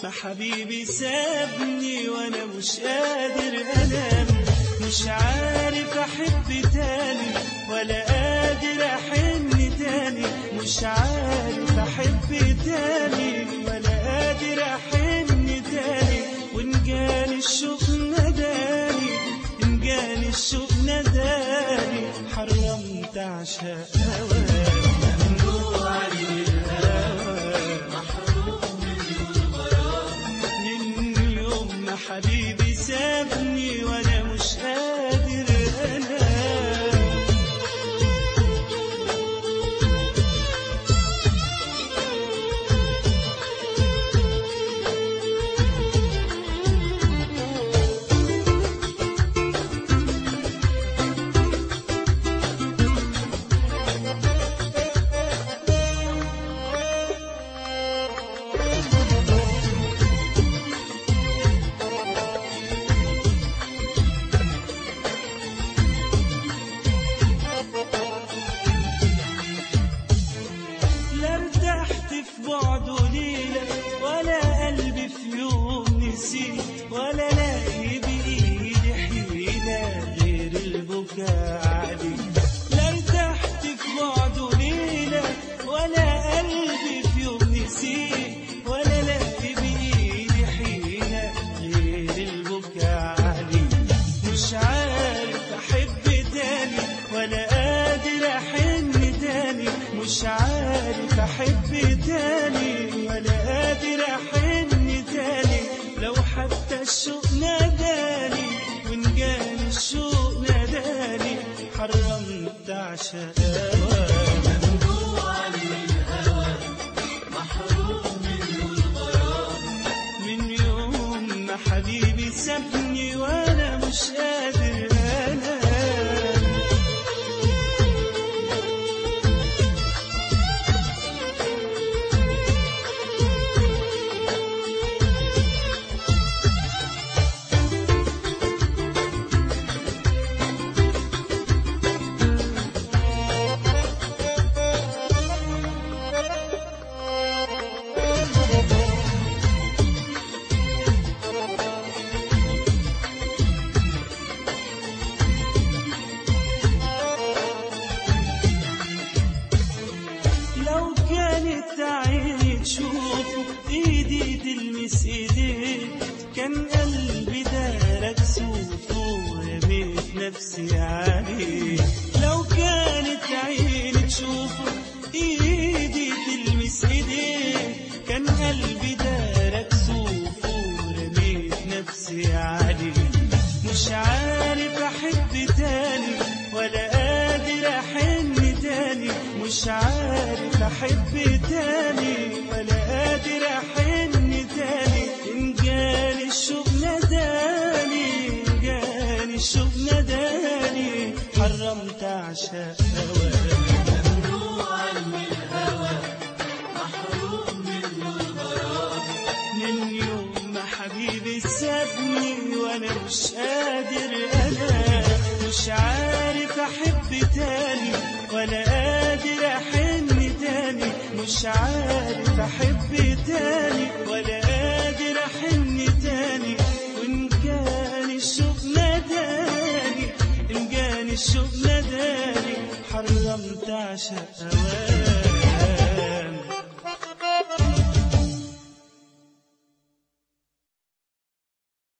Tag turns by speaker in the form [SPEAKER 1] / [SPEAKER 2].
[SPEAKER 1] ما حبيبي سابني وانا مش قادر انام مش عارف احب تاني ولا قادر احن تاني مش عارف احب تاني ولا قادر احن تاني وان جاني الشوق نداني ان جاني الشوق نداني حرمت عشاء هواك ممنوع للهوى من يوم ما حبيبي سابني وانا مش قادر انام لا ارتحت في بعده ليلة ولا قلبي في يوم نسيت ولا لاقي بإيدي حيلة غير البكاء عليه لا ارتحت في بعده ليلة ولا قلبي في يوم نسيت ولا لاقي بإيدي حيلة غير البكاء عليه مش عارف أحب تاني ولا قادر أحن تاني مش عارف أحب تاني ولا قادر أحن تاني لو حتى الشوق ناداني وإن جاني الشوق ناداني حرمت عشاء من يوم ما حبيبي سابني وانا مش قادر انام لو كانت عيني تشوفه ايدي تلمس ايديك كان قلبي دارك سوفه ورميت نفسي عليه لو كانت عيني تشوفه ايدي تلمس ايديك كان قلبي دارك سوفه ورميت نفسي عليه مش عارف احب تاني ولا قادر احن تاني مش عارف احب تاني ولا قادر احن تاني ان جاني الشوق نداني ان جاني الشوق نداني حرمت عشاء هواك من يوم ما حبيبي سابني وانا مش قادر انا مش عارف احب تاني ولا قادر احن تاني مش عارف احب تاني ولا قادر احن تاني وان كان الشوق نداني ان كان الشوق نداني حرمت عشاء هواك